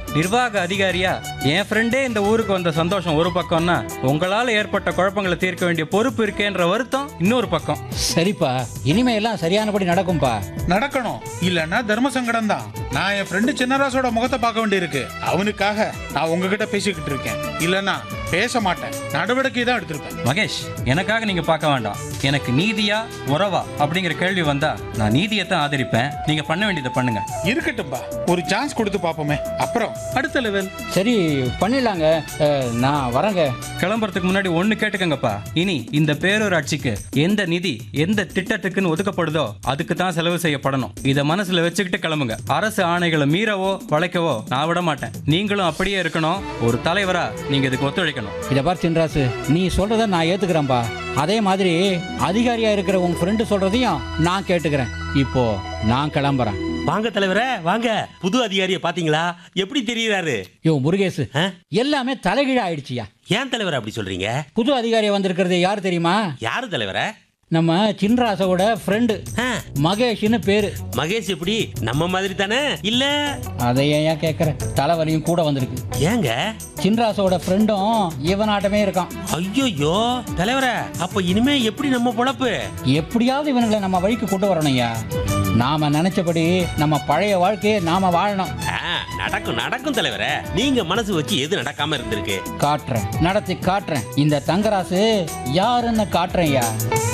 நிர்வாக அதிகாரியா என் ஃப்ரெண்டே இந்த ஊருக்கு வந்த சந்தோஷம் ஒரு பக்கம்னா உங்களால ஏற்பட்ட குழப்பங்களை தீர்க்க வேண்டிய பொறுப்பு இருக்கேன்ற வருத்தம் இன்னொரு பக்கம் சரிப்பா இனிமே எல்லாம் சரியானபடி நடக்கும்பா நடக்கணும் இல்லன்னா தர்ம சங்கடம் தான் நான் என் ஃப்ரெண்டு சின்னராசோட முகத்தை பார்க்க வேண்டியிருக்கு அவனுக்காக நான் உங்ககிட்ட பேசிக்கிட்டு இருக்கேன் இல்லன்னா பேச மாட்டேன் நடவடிக்கை தான் எடுத்திருப்பேன் மகேஷ் எனக்காக நீங்க பார்க்க வேண்டாம் எனக்கு நீதியா உறவா அப்படிங்கிற கேள்வி வந்தா நான் நீதியை தான் ஆதரிப்பேன் நீங்க பண்ண வேண்டியதை பண்ணுங்க இருக்கட்டும்பா ஒரு சான்ஸ் கொடுத்து பார்ப்போமே அப்புறம் அடுத்த லெவல் சரி பண்ணிடலாங்க அஹ், நான் வரேங்க கிளம்புறதுக்கு முன்னாடி ஒண்ணு கேட்டுக்கங்கப்பா இனி இந்த பேரூராட்சிக்கு எந்த நிதி எந்த திட்டத்துக்குன்னு ஒதுக்கப்படுதோ அதுக்கு தான் செலவு செய்யப்படணும் இதை மனசுல வச்சுக்கிட்டு கிளம்புங்க அரசு ஆணைகளை மீறவோ வளைக்கவோ நான் விட மாட்டேன் நீங்களும் அப்படியே இருக்கணும் ஒரு தலைவரா நீங்க இதுக்கு ஒத்துழைக்கணும் இதை பார் சின்ராசு நீ சொல்றத நான் ஏத்துக்கிறேன்பா அதே மாதிரி அதிகாரியா இருக்கிற உங்க ஃப்ரெண்டு சொல்றதையும் நான் கேட்டுக்கிறேன் இப்போ நான் கிளம்புறேன் வாங்க தலைவரே வாங்க புது அதிகாரியை பாத்தீங்களா எப்படி தெரியுறாரு யோ முருகேசு ஆ? எல்லாமே தலைகீழ ஆயிடுச்சியா ஏன் தலைவர் அப்படி சொல்றீங்க புது அதிகாரி வந்திருக்கிறது யார் தெரியுமா யாரு தலைவரே நம்ம சின்ராசோட ஃப்ரெண்டு ஆ, மகேஷ்னு பேரு மகேஷ் எப்படி நம்ம மாதிரி தானே இல்ல அதை ஏன் கேட்குற தலைவலியும் கூட வந்திருக்கு ஏங்க சின்ராசோட ஃப்ரெண்டும் இவனாட்டமே இருக்கான் ஐயோயோ தலைவரே அப்ப இனிமே எப்படி நம்ம பொழப்பு எப்படியாவது இவனுங்களை நம்ம வழிக்கு கொண்டு வரணும்யா நாம நினைச்சபடி நம்ம பழைய வாழ்க்கையை நாம வாழணும் ஆ, நடக்கும் நடக்கும் தலைவரே நீங்க மனசு வச்சு எது நடக்காம இருந்திருக்கு காட்டுறேன் நடத்தி காட்டுறேன் இந்த தங்கராசு யாருன்னு காட்டுறேன்யா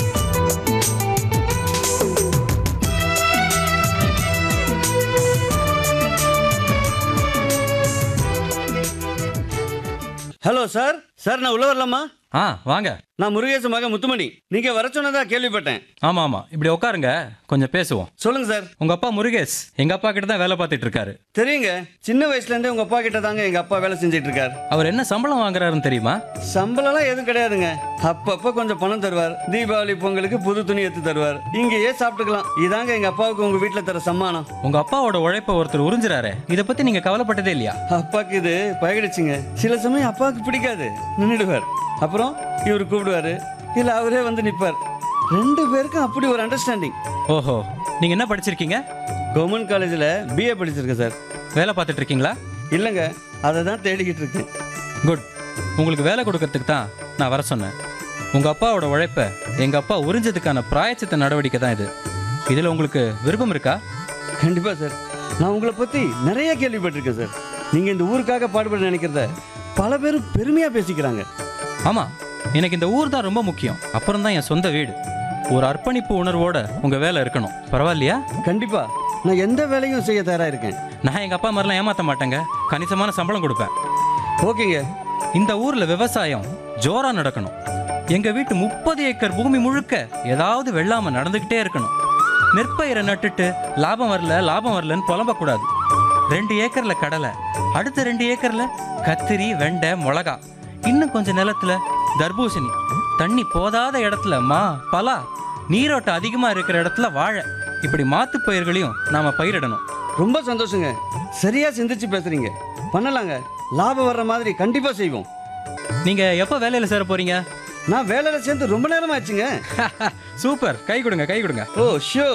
ஹலோ சார் சார் நான் உள்ள வரலாமா ஆ வாங்க நான் முருகேசன் மகன் முத்துமணி நீங்க வர சொன்னதா கேள்விப்பட்டேன் ஆமா ஆமா இப்படி உட்காருங்க கொஞ்சம் பேசுவோம் சொல்லுங்க சார் உங்க அப்பா முருகேஷ் எங்க அப்பா கிட்ட தான் வேலை பார்த்துட்டு இருக்காரு தெரியுங்க சின்ன வயசுல இருந்தே உங்க அப்பா கிட்ட தாங்க எங்க அப்பா வேலை செஞ்சுட்டு இருக்கார் அவர் என்ன சம்பளம் வாங்குறாருன்னு தெரியுமா சம்பளம்லாம் எதுவும் கிடையாதுங்க அப்பப்ப கொஞ்சம் பணம் தருவார் தீபாவளி பொங்கலுக்கு புது துணி எடுத்து தருவார் இங்கேயே சாப்பிட்டுக்கலாம் இதாங்க எங்க அப்பாவுக்கு உங்க வீட்டுல தர சம்மானம் உங்க அப்பாவோட உழைப்ப ஒருத்தர் உறிஞ்சுறாரு இத பத்தி நீங்க கவலைப்பட்டதே இல்லையா அப்பாக்கு இது பழகிடுச்சுங்க சில சமயம் அப்பாவுக்கு பிடிக்காது நின்றுடுவார் அப்புறம் இவர் கூப்பிடுவாரு இல்ல அவரே வந்து நிப்பார் ரெண்டு பேருக்கும் அப்படி ஒரு அண்டர்ஸ்டாண்டிங் ஓஹோ நீங்க என்ன படிச்சிருக்கீங்க கவர்மெண்ட் காலேஜில் பிஏ படிச்சிருக்கேன் சார் வேலை பார்த்துட்டு இருக்கீங்களா இல்லைங்க அதை தான் தேடிக்கிட்டு இருக்கேன் குட் உங்களுக்கு வேலை கொடுக்கறதுக்கு தான் நான் வர சொன்னேன் உங்க அப்பாவோட உழைப்ப எங்க அப்பா உறிஞ்சதுக்கான பிராயச்சித்த நடவடிக்கை தான் இது இதுல உங்களுக்கு விருப்பம் இருக்கா கண்டிப்பா சார் நான் உங்களை பத்தி நிறைய கேள்விப்பட்டிருக்கேன் சார் நீங்க இந்த ஊருக்காக பாடுபட நினைக்கிறத பல பேர் பெருமையா பேசிக்கிறாங்க ஆமா எனக்கு இந்த ஊர் தான் ரொம்ப முக்கியம் அப்புறம் தான் என் சொந்த வீடு ஒரு அர்ப்பணிப்பு உணர்வோட உங்க வேலை இருக்கணும் பரவாயில்லையா கண்டிப்பா நான் எந்த வேலையும் செய்ய தயாரா இருக்கேன் நான் எங்க அப்பா மாதிரிலாம் ஏமாத்த மாட்டேங்க கணிசமான சம்பளம் கொடுப்பேன் ஓகேங்க இந்த ஊர்ல விவசாயம் ஜோரா நடக்கணும் எங்க வீட்டு முப்பது ஏக்கர் பூமி முழுக்க ஏதாவது வெள்ளாம நடந்துகிட்டே இருக்கணும் நெற்பயிரை நட்டுட்டு லாபம் வரல லாபம் வரலன்னு புலம்பக்கூடாது ரெண்டு ஏக்கர்ல கடலை அடுத்த ரெண்டு ஏக்கர்ல கத்திரி வெண்டை மிளகா இன்னும் கொஞ்சம் நிலத்துல தர்பூசணி தண்ணி போதாத இடத்துல மா பலா நீரோட்டம் அதிகமா இருக்கிற இடத்துல வாழை இப்படி மாத்து பயிர்களையும் நாம பயிரிடணும் ரொம்ப சந்தோஷங்க சரியா சிந்திச்சு பேசுறீங்க பண்ணலாங்க லாபம் வர்ற மாதிரி கண்டிப்பா செய்வோம் நீங்க எப்போ வேலையில சேர போறீங்க நான் வேலையில சேர்ந்து ரொம்ப நேரம் ஆச்சுங்க சூப்பர் கை கொடுங்க கை கொடுங்க ஓ ஷோ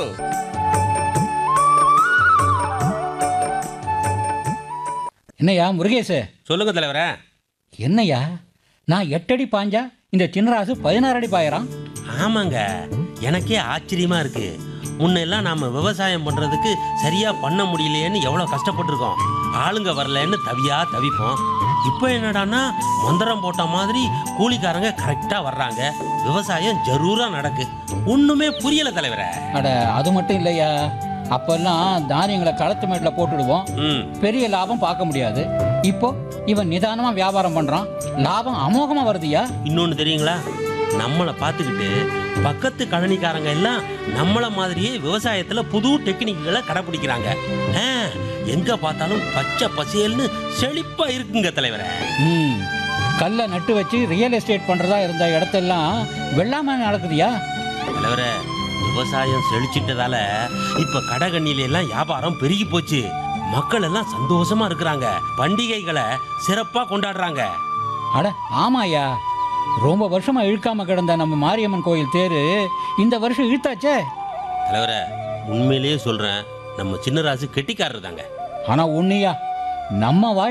என்னய்யா முருகேசு சொல்லுங்க தலைவரே என்னய்யா நான் எட்டடி பாஞ்சா இந்த சின்னராசு பதினாறு அடி பாயறான் ஆமாங்க எனக்கே ஆச்சரியமா இருக்கு முன்னெல்லாம் நாம விவசாயம் பண்றதுக்கு சரியா பண்ண முடியலையேன்னு எவ்வளவு கஷ்டப்பட்டிருக்கோம் ஆளுங்க வரலன்னு தவியா தவிப்போம் இப்போ என்னடான்னா மந்திரம் போட்ட மாதிரி கூலிக்காரங்க கரெக்டா வர்றாங்க விவசாயம் ஜரூரா நடக்கு ஒண்ணுமே புரியல தலைவரே அட அது மட்டும் இல்லையா அப்பெல்லாம் தானியங்களை களத்து மேட்டில் போட்டுடுவோம் ம் பெரிய லாபம் பார்க்க முடியாது இப்போ இவன் நிதானமா வியாபாரம் பண்றான் லாபம் அமோகமா வருதுயா இன்னொன்னு தெரியுங்களா நம்மளை பார்த்துக்கிட்டு பக்கத்து கழனிக்காரங்க எல்லாம் நம்மள மாதிரியே விவசாயத்துல புது டெக்னிக்குகளை கடைபிடிக்கிறாங்க ஆ, எங்க பார்த்தாலும் பச்சை பசேல்னு செழிப்பா இருக்குங்க தலைவரே ம் கல்லை நட்டு வச்சு ரியல் எஸ்டேட் பண்றதா இருந்த இடத்தெல்லாம் வெள்ளாம நடக்குதுயா தலைவரே விவசாயம் செழிச்சிட்டதால இப்ப கடகண்ணில எல்லாம் வியாபாரம் பெருகி போச்சு மக்கள் எல்லாம் சந்தோஷமா இருக்கிறாங்க பண்டிகைகளை சிறப்பா கொண்டாடுறாங்க அட ஆமாயா ரொம்ப வருஷமா இழுக்காம கிடந்த நம்ம மாரியம்மன் கோயில் தேரு இந்த வருஷம் இழுத்தாச்சே தலைவரே உண்மையிலேயே சொல்றேன் நம்ம சின்னராசு கெட்டிக்காரர் தாங்க ஆனா உன்னையா நம்ம வாய்